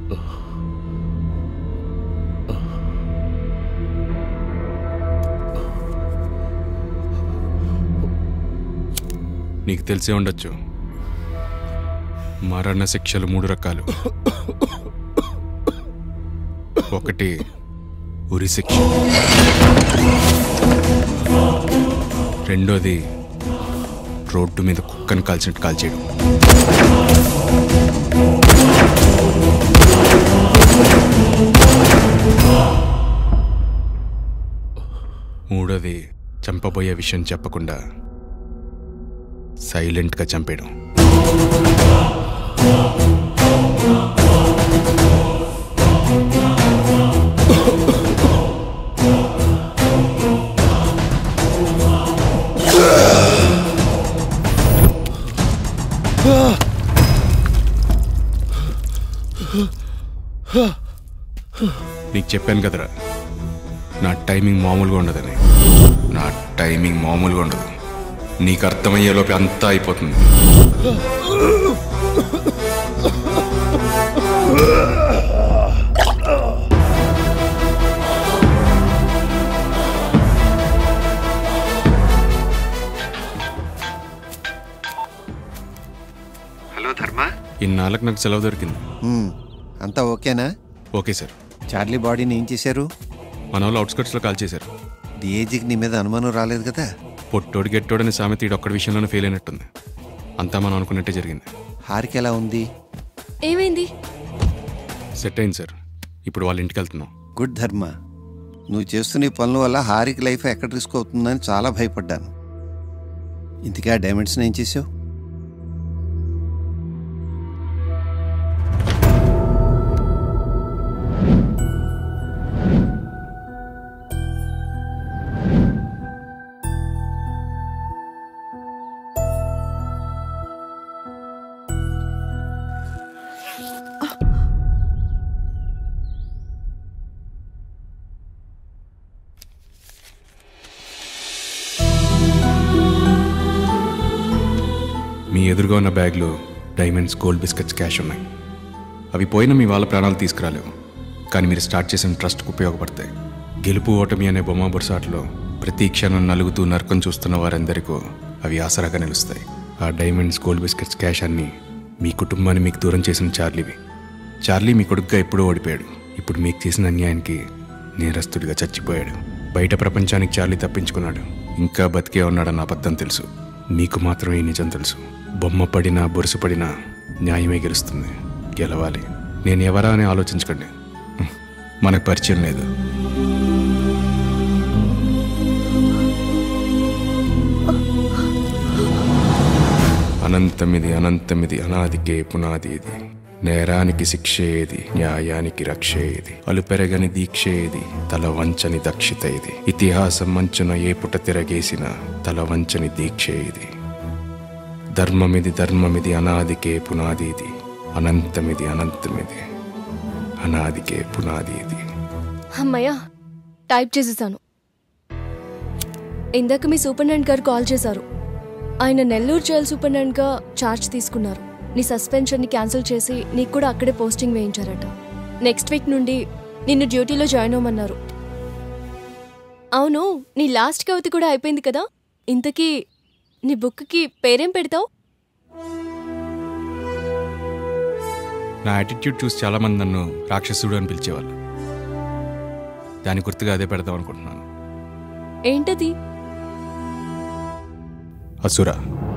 నీకు తెలిసే ఉండొచ్చు మరణ శిక్షలు మూడు రకాలు ఒకటి ఉరి శిక్ష రెండోది రోడ్డు మీద కుక్కను కాల్చినట్టు కాల్చేయడం మూడోది చంపబోయే విషయం చెప్పకుండా సైలెంట్గా చంపేయడం నీకు చెప్పాను కదరా నా టైమింగ్ మామూలుగా ఉండదని నా టైమింగ్ మామూలుగా ఉండదు నీకు అర్థమయ్యేలోపు అంతా అయిపోతుంది హలో ధర్మ ఇన్నాళ్ళకి నాకు సెలవు దొరికింది మ్మ్. అంతా ఓకేనా ఓకే సార్ చార్లీ బాడీని ఏం చేశారు మన వాళ్ళు అవుట్స్కట్స్లో కాల్ చేశారు డిఏజీకి నీ మీద అనుమానం రాలేదు కదా పొట్టోడు గెట్టోడని సామెత ఈడు ఒక్కడి విషయంలోనే ఫెయిల్ అయినట్టుంది అంతా మనం అనుకున్నట్టే జరిగింది హారిక ఎలా ఉంది ఏమైంది సెట్ అయింది సార్ ఇప్పుడు వాళ్ళ ఇంటికి వెళ్తున్నాం గుడ్ ధర్మ నువ్వు చేస్తున్న ఈ పనుల వల్ల హారిక లైఫ్ ఎక్కడ రిస్క్ అవుతుందని చాలా భయపడ్డాను ఇంతకీ ఆ డైమండ్స్ని ఏం చేసావు మీ ఎదురుగా ఉన్న బ్యాగ్లో డైమండ్స్ గోల్డ్ బిస్కెట్స్ క్యాష్ ఉన్నాయి అవి పోయిన మీ వాళ్ళ ప్రాణాలు తీసుకురాలేవు కానీ మీరు స్టార్ట్ చేసిన ట్రస్ట్కు ఉపయోగపడతాయి గెలుపు ఓటమి అనే బొమ్మ బొరుసాటలో ప్రతి క్షణం నలుగుతూ నరకం చూస్తున్న వారందరికీ అవి ఆసరాగా నిలుస్తాయి ఆ డైమండ్స్ గోల్డ్ బిస్కెట్స్ క్యాష్ అన్ని మీ కుటుంబాన్ని మీకు దూరం చేసిన చార్లీవి చార్లీ మీ కొడుకుగా ఎప్పుడో ఓడిపోయాడు ఇప్పుడు మీకు చేసిన అన్యాయానికి నేరస్తుడిగా చచ్చిపోయాడు బయట ప్రపంచానికి చార్లీ తప్పించుకున్నాడు ఇంకా బతికే ఉన్నాడన్న అబద్ధం తెలుసు మీకు మాత్రం ఈ నిజం తెలుసు బొమ్మ పడినా బొరుసు పడినా న్యాయమే గెలుస్తుంది గెలవాలి నేను ఎవరా అని ఆలోచించకండి హ్మ్. మనకు పరిచయం లేదు అనంతమిది అనంతమిది అనాదికే పునాది ఇది నేరానికి శిక్ష ఏది న్యాయానికి రక్ష ఏది అలుపెరగని దీక్ష ఏది తల వంచని దక్షిత ఇది ఇతిహాసం మంచున ఏ పుట తిరగేసిన తల వంచని దీక్ష ఇది ధర్మమిది ధర్మమిది అనాదికే పునాది ఇది అనంతమిది అనంతమిది అనాదికే పునాది ఇది అమ్మయ్యా టైప్ చేసేసాను ఇందాక మీ సూపరింటెండెంట్ గారు కాల్ చేశారు ఆయన నెల్లూరు జైల్ సూపరింటెండెంట్గా ఛార్జ్ తీసుకున్నారు నీ సస్పెన్షన్ని క్యాన్సిల్ చేసి నీకు కూడా అక్కడే పోస్టింగ్ వేయించారట నెక్స్ట్ వీక్ నుండి నిన్ను డ్యూటీలో జాయిన్ అవ్వమన్నారు అవును నీ లాస్ట్ కవిత కూడా అయిపోయింది కదా ఇంతకీ నీ బుక్కి పేరేం పెడతావు నా యాటిట్యూడ్ చూసి చాలా మంది నన్ను రాక్షసుడు అని పిలిచేవాళ్ళు దాని గుర్తుగా అదే పెడదాం అనుకుంటున్నాను ఏంటది అసుర